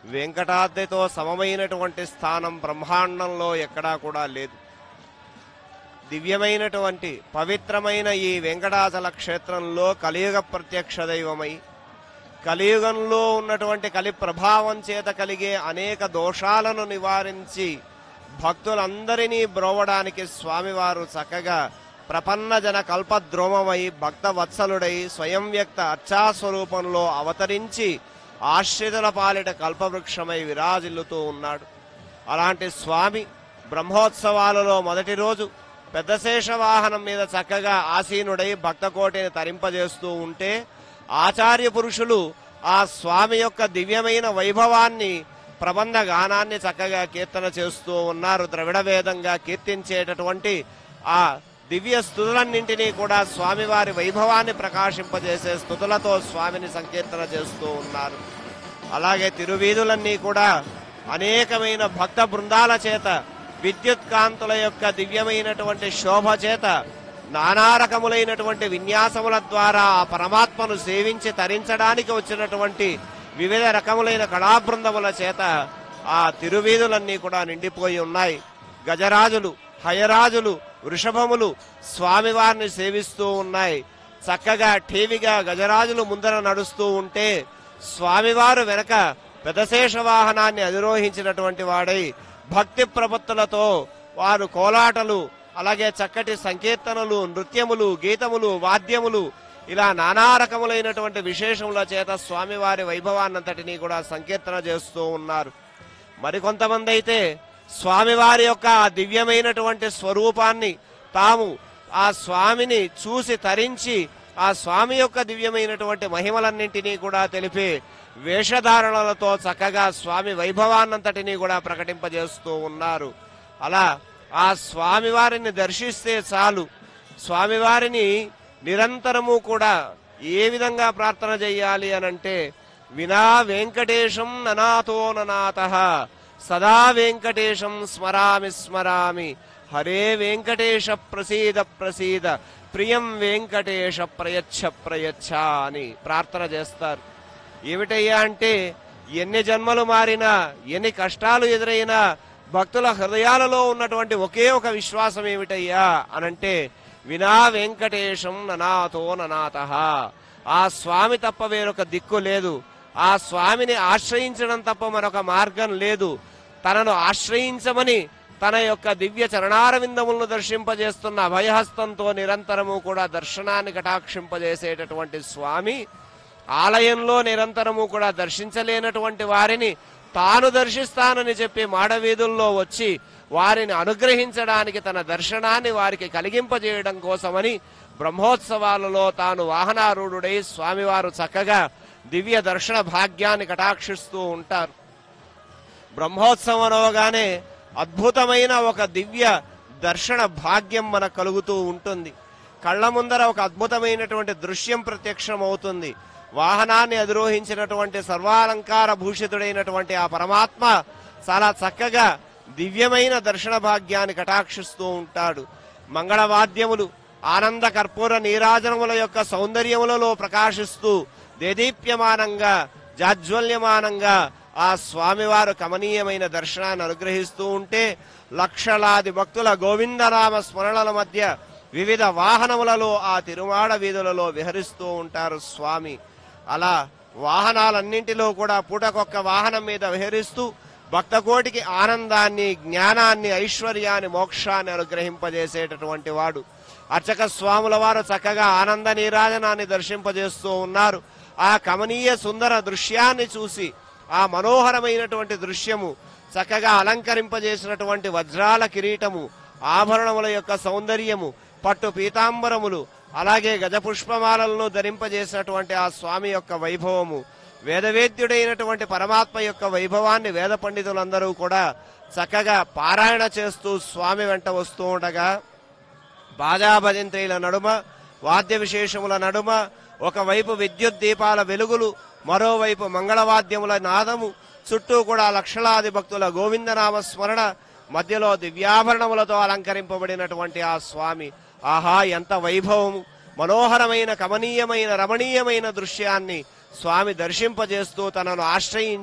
వెంకటాద్రితో సమమైనటువంటి స్థానం బ్రహ్మాండంలో ఎక్కడా కూడా లేదు దివ్యమైనటువంటి పవిత్రమైన ఈ వెంకటాచల క్షేత్రంలో కలియుగ ప్రత్యక్ష దైవమై కలియుగంలో ఉన్నటువంటి కలి ప్రభావం చేత కలిగే అనేక దోషాలను నివారించి భక్తులందరినీ బ్రోవడానికి స్వామివారు చక్కగా ప్రపన్న జన కల్పద్రోమమై భక్త వత్సలుడై స్వయం వ్యక్త అర్చాస్వరూపంలో అవతరించి ఆశ్రితుల పాలిట కల్పవృక్షమై విరాజిల్లుతూ ఉన్నాడు అలాంటి స్వామి బ్రహ్మోత్సవాలలో మొదటి రోజు పెద్దశేష వాహనం మీద చక్కగా ఆసీనుడై భక్తకోటిని తరింపజేస్తూ ఉంటే ఆచార్య పురుషులు ఆ స్వామి యొక్క దివ్యమైన వైభవాన్ని ప్రబంధ గానాన్ని చక్కగా కీర్తన చేస్తూ ఉన్నారు ద్రవిడ వేదంగా కీర్తించేటటువంటి ఆ దివ్య స్థుతులన్నింటినీ కూడా స్వామివారి వైభవాన్ని ప్రకాశింపజేసే స్థుతులతో స్వామిని సంకీర్తన చేస్తూ ఉన్నారు అలాగే తిరువీధులన్నీ కూడా అనేకమైన భక్త బృందాల చేత విద్యుత్ కాంతుల యొక్క దివ్యమైనటువంటి శోభ చేత నానా రకములైనటువంటి విన్యాసముల ద్వారా ఆ పరమాత్మను సేవించి తరించడానికి వచ్చినటువంటి వివిధ రకములైన కళాబృందముల చేత ఆ తిరువీధులన్నీ కూడా నిండిపోయి ఉన్నాయి గజరాజులు హయరాజులు వృషభములు స్వామివారిని సేవిస్తూ ఉన్నాయి చక్కగా ఠీవిగా గజరాజులు ముందర నడుస్తూ ఉంటే స్వామివారు వెనక పెదశేష వాహనాన్ని అధిరోహించినటువంటి వాడై భక్తి ప్రపత్తులతో వారు కోలాటలు అలాగే చక్కటి సంకీర్తనలు నృత్యములు గీతములు వాద్యములు ఇలా నానా రకములైనటువంటి విశేషముల చేత స్వామివారి వైభవాన్నంతటినీ కూడా సంకీర్తన చేస్తూ ఉన్నారు మరికొంతమంది అయితే స్వామివారి యొక్క ఆ దివ్యమైనటువంటి స్వరూపాన్ని తాము ఆ స్వామిని చూసి తరించి ఆ స్వామి యొక్క దివ్యమైనటువంటి మహిమలన్నింటినీ కూడా తెలిపే వేషధారణలతో చక్కగా స్వామి వైభవాన్నంతటినీ కూడా ప్రకటింపజేస్తూ ఉన్నారు అలా ఆ స్వామివారిని దర్శిస్తే చాలు స్వామివారిని నిరంతరము కూడా ఏ విధంగా ప్రార్థన చెయ్యాలి అనంటే వినా వెంకటేశం ననాతో ననాథ సదా వెంకటేశం స్మరామి స్మరామి హరే వెంకటేశ ప్రసీద ప్రసీద ప్రియం వెంకటేశ ప్రయచ్ఛ ప్రయచ్ఛ అని ప్రార్థన చేస్తారు ఏమిటయ్యా అంటే ఎన్ని జన్మలు మారినా ఎన్ని కష్టాలు ఎదురైనా భక్తుల హృదయాలలో ఉన్నటువంటి ఒకే ఒక విశ్వాసం ఏమిటయ్యా అనంటే వినా వెంకటేశం ననాథో ననాథ ఆ స్వామి తప్ప వేరొక దిక్కు లేదు ఆ స్వామిని ఆశ్రయించడం తప్ప మరొక మార్గం లేదు తనను ఆశ్రయించమని తన యొక్క దివ్య చరణారవిందములను దర్శింపజేస్తున్న అభయహస్తంతో నిరంతరము కూడా దర్శనాన్ని కటాక్షింపజేసేటటువంటి స్వామి ఆలయంలో నిరంతరము కూడా దర్శించలేనటువంటి వారిని తాను దర్శిస్తానని చెప్పి మాడవీధుల్లో వచ్చి వారిని అనుగ్రహించడానికి తన దర్శనాన్ని వారికి కలిగింపజేయడం కోసమని బ్రహ్మోత్సవాలలో తాను వాహనారూఢుడై స్వామివారు చక్కగా దివ్య దర్శన భాగ్యాన్ని కటాక్షిస్తూ ఉంటారు బ్రహ్మోత్సవం అనగానే అద్భుతమైన ఒక దివ్య దర్శన భాగ్యం మనకు కలుగుతూ ఉంటుంది కళ్ళ ముందర ఒక అద్భుతమైనటువంటి దృశ్యం ప్రత్యక్షం అవుతుంది వాహనాన్ని అధిరోహించినటువంటి సర్వాలంకార భూషితుడైనటువంటి ఆ పరమాత్మ చాలా చక్కగా దివ్యమైన దర్శన భాగ్యాన్ని కటాక్షిస్తూ ఉంటాడు మంగళవాద్యములు ఆనంద కర్పూర నీరాజనముల యొక్క సౌందర్యములలో ప్రకాశిస్తూ దేదీప్యమానంగా జాజ్వల్యమానంగా ఆ స్వామివారు కమనీయమైన దర్శనాన్ని అనుగ్రహిస్తూ ఉంటే లక్షలాది భక్తుల గోవిందనామ స్మరణల మధ్య వివిధ వాహనములలో ఆ తిరుమాడ వీధులలో విహరిస్తూ ఉంటారు స్వామి అలా వాహనాలన్నింటిలో కూడా పూటకొక్క వాహనం మీద విహరిస్తూ భక్తకోటికి ఆనందాన్ని జ్ఞానాన్ని ఐశ్వర్యాన్ని మోక్షాన్ని అనుగ్రహింపజేసేటటువంటి వాడు అర్చక స్వాముల వారు చక్కగా ఆనంద నీరాజనాన్ని దర్శింపజేస్తూ ఉన్నారు ఆ కమనీయ సుందర దృశ్యాన్ని చూసి ఆ మనోహరమైనటువంటి దృశ్యము చక్కగా అలంకరింపజేసినటువంటి వజ్రాల కిరీటము ఆభరణముల యొక్క సౌందర్యము పట్టు పీతాంబరములు అలాగే గజపుష్పమాలను ధరింపజేసినటువంటి ఆ స్వామి యొక్క వైభవము వేదవేద్యుడైనటువంటి పరమాత్మ యొక్క వైభవాన్ని వేద పండితులందరూ కూడా చక్కగా పారాయణ చేస్తూ స్వామి వెంట వస్తూ ఉండగా బాజాభజంత్రీల నడుమ వాద్య విశేషముల నడుమ ఒకవైపు విద్యుత్ దీపాల వెలుగులు మరోవైపు మంగళవాద్యముల నాదము చుట్టూ కూడా లక్షలాది భక్తుల గోవిందనామ స్మరణ మధ్యలో దివ్యాభరణములతో అలంకరింపబడినటువంటి ఆ స్వామి ఆహా ఎంత వైభవము మనోహరమైన కమనీయమైన రమణీయమైన దృశ్యాన్ని స్వామి దర్శింపజేస్తూ తనను ఆశ్రయించి